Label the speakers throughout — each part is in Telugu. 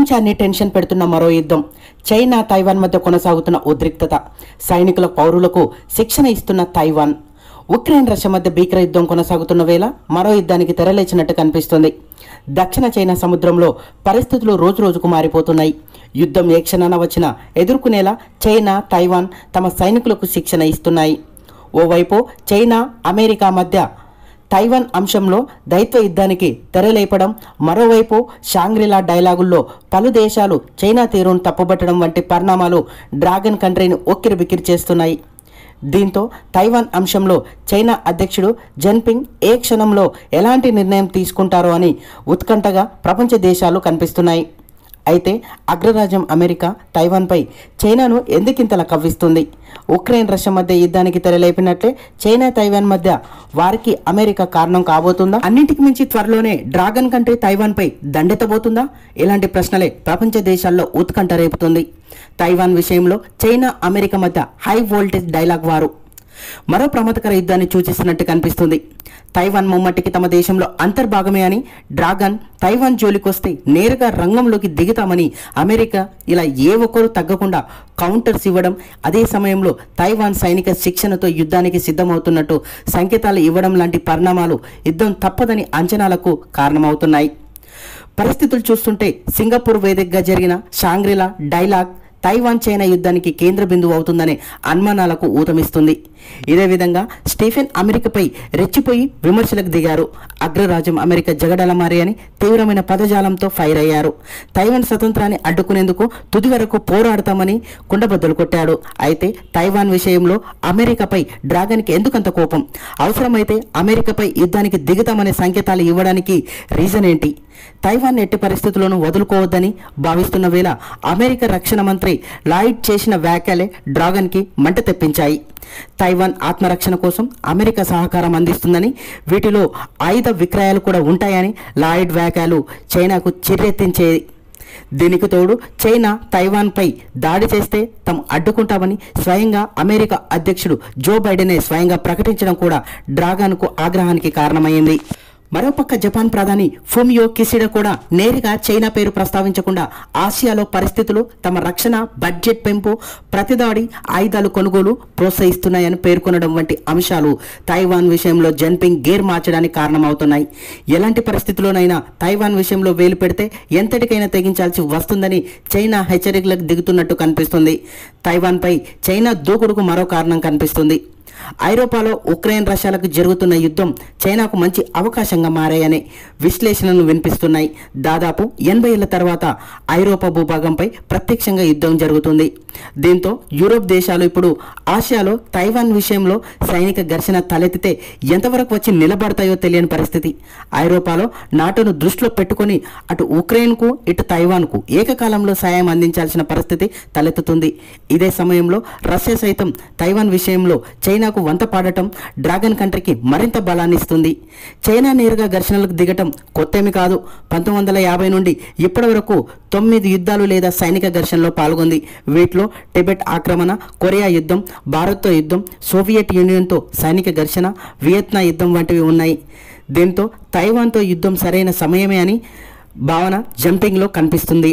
Speaker 1: ప్రపంచాన్ని టెన్షన్ పెడుతున్న మరో యుద్ధం చైనా తైవాన్ మధ్య కొనసాగుతున్న ఉద్రిక్తత సైనికుల పౌరులకు శిక్షణ ఇస్తున్న తైవాన్ ఉక్రెయిన్ రష్యా మధ్య భీకర యుద్ధం కొనసాగుతున్న వేళ మరో యుద్ధానికి తెరలేచినట్టు కనిపిస్తుంది దక్షిణ చైనా సముద్రంలో పరిస్థితులు రోజురోజుకు మారిపోతున్నాయి యుద్ధం ఏ క్షణాన వచ్చినా ఎదుర్కొనేలా చైనా తైవాన్ తమ సైనికులకు శిక్షణ ఇస్తున్నాయి ఓవైపు చైనా అమెరికా మధ్య తైవాన్ అంశంలో దైత్వ యుద్ధానికి తెరలేపడం మరోవైపు షాంగ్రిలా డైలాగుల్లో పలు దేశాలు చైనా తీరును తప్పుబట్టడం వంటి పరిణామాలు డ్రాగన్ కంట్రీని ఒక్కిరిబిక్కిరి చేస్తున్నాయి దీంతో తైవాన్ అంశంలో చైనా అధ్యక్షుడు జన్పింగ్ ఏ క్షణంలో ఎలాంటి నిర్ణయం తీసుకుంటారో అని ఉత్కంఠగా ప్రపంచ దేశాలు కనిపిస్తున్నాయి అయితే అగ్రరాజ్యం అమెరికా తైవాన్పై చైనాను ఎందుకింతలా కవ్విస్తుంది ఉక్రెయిన్ రష్యా మధ్య యుద్ధానికి తెరలేపినట్లే చైనా తైవాన్ మధ్య వారికి అమెరికా కారణం కాబోతుందా అన్నింటికి మించి త్వరలోనే డ్రాగన్ కంట్రీ తైవాన్పై దండెత్తబోతుందా ఇలాంటి ప్రశ్నలే ప్రపంచ దేశాల్లో ఉత్కంఠ రేపుతుంది తైవాన్ విషయంలో చైనా అమెరికా మధ్య హై వోల్టేజ్ డైలాగ్ వారు మరో ప్రమాదకర యుద్ధాన్ని సూచిస్తున్నట్టు కనిపిస్తుంది తైవాన్ ముమ్మటికి తమ దేశంలో అంతర్భాగమే అని డ్రాగన్ తైవాన్ జోలికొస్తే నేరుగా రంగంలోకి దిగుతామని అమెరికా ఇలా ఏ ఒక్కరూ తగ్గకుండా కౌంటర్స్ ఇవ్వడం అదే సమయంలో తైవాన్ సైనిక శిక్షణతో యుద్ధానికి సిద్ధమవుతున్నట్టు సంకేతాలు ఇవ్వడం లాంటి పరిణామాలు యుద్ధం తప్పదని అంచనాలకు కారణమవుతున్నాయి పరిస్థితులు చూస్తుంటే సింగపూర్ వేదికగా జరిగిన షాంగ్రిలా డైలాగ్ తైవాన్ చైనా యుద్ధానికి కేంద్ర బిందువు అవుతుందనే అనుమానాలకు ఊతమిస్తుంది ఇదే విధంగా స్టీఫెన్ అమెరికాపై రెచ్చిపోయి విమర్శలకు దిగారు అగ్రరాజ్యం అమెరికా జగడలమారి అని తీవ్రమైన పదజాలంతో ఫైర్ అయ్యారు తైవాన్ స్వతంత్రాన్ని అడ్డుకునేందుకు తుది వరకు పోరాడతామని కుండబద్దలు కొట్టాడు అయితే తైవాన్ విషయంలో అమెరికాపై డ్రాగన్కి ఎందుకంత కోపం అవసరమైతే అమెరికాపై యుద్ధానికి దిగుతామనే సంకేతాలు ఇవ్వడానికి రీజన్ ఏంటి తైవాన్ ఎట్టి పరిస్థితుల్లోనూ వదులుకోవద్దని భావిస్తున్న వేళ అమెరికా రక్షణ మంత్రి లాయిడ్ చేసిన వ్యాఖ్యలే డ్రాగన్కి మంట తెప్పించాయి తైవాన్ ఆత్మరక్షణ కోసం అమెరికా సహకారం అందిస్తుందని వీటిలో ఆయుధ విక్రయాలు కూడా ఉంటాయని లాయిడ్ వ్యాఖ్యలు చైనాకు చిర్రెత్తించేది దీనికి తోడు చైనా తైవాన్పై దాడి చేస్తే తాము అడ్డుకుంటామని స్వయంగా అమెరికా అధ్యక్షుడు జో బైడెనే స్వయంగా ప్రకటించడం కూడా డ్రాగన్కు ఆగ్రహానికి కారణమైంది మరోపక్క జపాన్ ప్రధాని ఫుమియో కిసిడా కూడా నేరుగా చైనా పేరు ప్రస్తావించకుండా ఆసియాలో పరిస్థితులు తమ రక్షణ బడ్జెట్ పెంపు ప్రతిదాడి ఆయుధాలు కొనుగోలు ప్రోత్సహిస్తున్నాయని పేర్కొనడం వంటి అంశాలు తైవాన్ విషయంలో జన్పింగ్ గేర్ మార్చడానికి కారణమవుతున్నాయి ఎలాంటి పరిస్థితుల్లోనైనా తైవాన్ విషయంలో వేలు పెడితే ఎంతటికైనా తెగించాల్సి వస్తుందని చైనా హెచ్చరికలకు దిగుతున్నట్టు కనిపిస్తుంది తైవాన్పై చైనా దూకుడుకు మరో కారణం కనిపిస్తుంది ఐరోపాలో ఉక్రెయిన్ రష్యాలకు జరుగుతున్న యుద్ధం చైనాకు మంచి అవకాశంగా మారాయనే విశ్లేషణలు వినిపిస్తున్నాయి దాదాపు ఎనభై ఏళ్ల తర్వాత ఐరోపా భూభాగంపై ప్రత్యక్షంగా యుద్ధం జరుగుతుంది దీంతో యూరోప్ దేశాలు ఇప్పుడు ఆసియాలో తైవాన్ విషయంలో సైనిక ఘర్షణ తలెత్తితే ఎంతవరకు వచ్చి నిలబడతాయో తెలియని పరిస్థితి ఐరోపాలో నాటోను దృష్టిలో పెట్టుకొని అటు ఉక్రెయిన్కు ఇటు తైవాన్కు ఏకకాలంలో సాయం అందించాల్సిన పరిస్థితి తలెత్తుతుంది ఇదే సమయంలో రష్యా సైతం తైవాన్ విషయంలో చైనాకు వంత పాడటం డ్రాగన్ కంట్రీకి మరింత బలాన్ని ఇస్తుంది చైనా నేరుగా ఘర్షణలకు దిగటం కొత్తేమి కాదు పంతొమ్మిది వందల యాభై నుండి ఇప్పటి వరకు తొమ్మిది యుద్ధాలు లేదా సైనిక ఘర్షణలో పాల్గొంది వీటిలో టిబెట్ ఆక్రమణ కొరియా యుద్ధం భారత్తో యుద్ధం సోవియట్ యూనియన్తో సైనిక ఘర్షణ వియత్నా యుద్ధం వంటివి ఉన్నాయి దీంతో తైవాన్తో యుద్ధం సరైన సమయమే అని భావన జంపింగ్లో కనిపిస్తుంది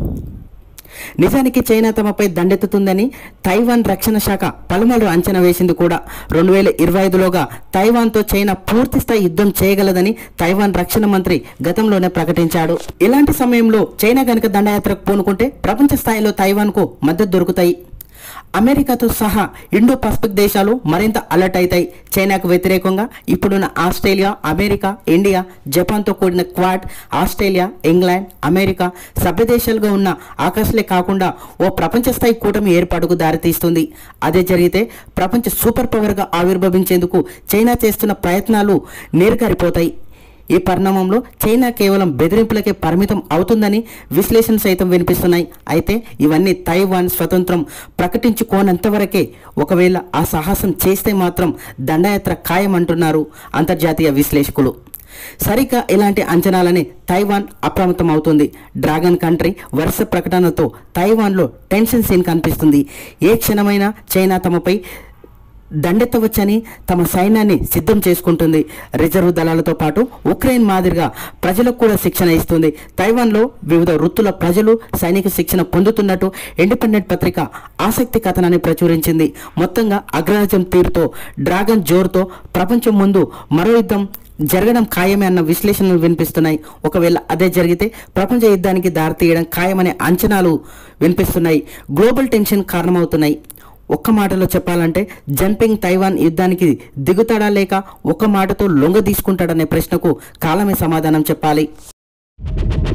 Speaker 1: నిజానికి చైనా తమపై దండెత్తుతుందని తైవాన్ రక్షణ శాఖ పలుమార్లు అంచనా వేసింది కూడా రెండు వేల ఇరవై ఐదులోగా తైవాన్తో చైనా పూర్తి స్థాయి యుద్ధం చేయగలదని తైవాన్ రక్షణ మంత్రి గతంలోనే ప్రకటించాడు ఇలాంటి సమయంలో చైనా గనుక దండయాత్రకు పూనుకుంటే ప్రపంచ స్థాయిలో తైవాన్కు మద్దతు దొరుకుతాయి అమెరికాతో సహా ఇండో పసిఫిక్ దేశాలు మరింత అలర్ట్ అవుతాయి చైనాకు వ్యతిరేకంగా ఇప్పుడున్న ఆస్ట్రేలియా అమెరికా ఇండియా జపాన్తో కూడిన క్వాడ్ ఆస్ట్రేలియా ఇంగ్లాండ్ అమెరికా సభ్య దేశాలుగా ఉన్న ఆకాశలే కాకుండా ఓ ప్రపంచ స్థాయి కూటమి ఏర్పాటుకు దారితీస్తుంది అదే జరిగితే ప్రపంచ సూపర్ పవర్గా ఆవిర్భవించేందుకు చైనా చేస్తున్న ప్రయత్నాలు నీరుగారిపోతాయి ఈ పరిణామంలో చైనా కేవలం బెదిరింపులకే పరిమితం అవుతుందని విశ్లేషణ సైతం వినిపిస్తున్నాయి అయితే ఇవన్నీ తైవాన్ స్వతంత్రం ప్రకటించుకోనంత వరకే ఒకవేళ ఆ సాహసం చేస్తే మాత్రం దండయాత్ర ఖాయమంటున్నారు అంతర్జాతీయ విశ్లేషకులు సరిగ్గా ఇలాంటి అంచనాలని తైవాన్ అప్రమత్తం అవుతుంది డ్రాగన్ కంట్రీ వరుస ప్రకటనతో తైవాన్లో టెన్షన్ సీన్ కనిపిస్తుంది ఏ క్షణమైనా చైనా తమపై దండెత్తవచ్చని తమ సైన్యాన్ని సిద్ధం చేసుకుంటుంది రిజర్వ్ దళాలతో పాటు ఉక్రెయిన్ మాదిరిగా ప్రజలకు కూడా శిక్షణ ఇస్తుంది తైవాన్లో వివిధ వృత్తుల ప్రజలు సైనిక శిక్షణ పొందుతున్నట్టు ఇండిపెండెంట్ పత్రిక ఆసక్తి కథనాన్ని ప్రచురించింది మొత్తంగా అగ్రరాజ్యం తీరుతో డ్రాగన్ జోరుతో ప్రపంచం ముందు మరో యుద్ధం జరగడం ఖాయమే అన్న విశ్లేషణలు వినిపిస్తున్నాయి ఒకవేళ అదే జరిగితే ప్రపంచ యుద్ధానికి దారితీయడం ఖాయమనే అంచనాలు వినిపిస్తున్నాయి గ్లోబల్ టెన్షన్ కారణమవుతున్నాయి ఒక్క మాటలో చెప్పాలంటే జన్పింగ్ తైవాన్ యుద్ధానికి దిగుతాడా లేక ఒక్క మాటతో లొంగ తీసుకుంటాడనే ప్రశ్నకు కాలమే సమాధానం చెప్పాలి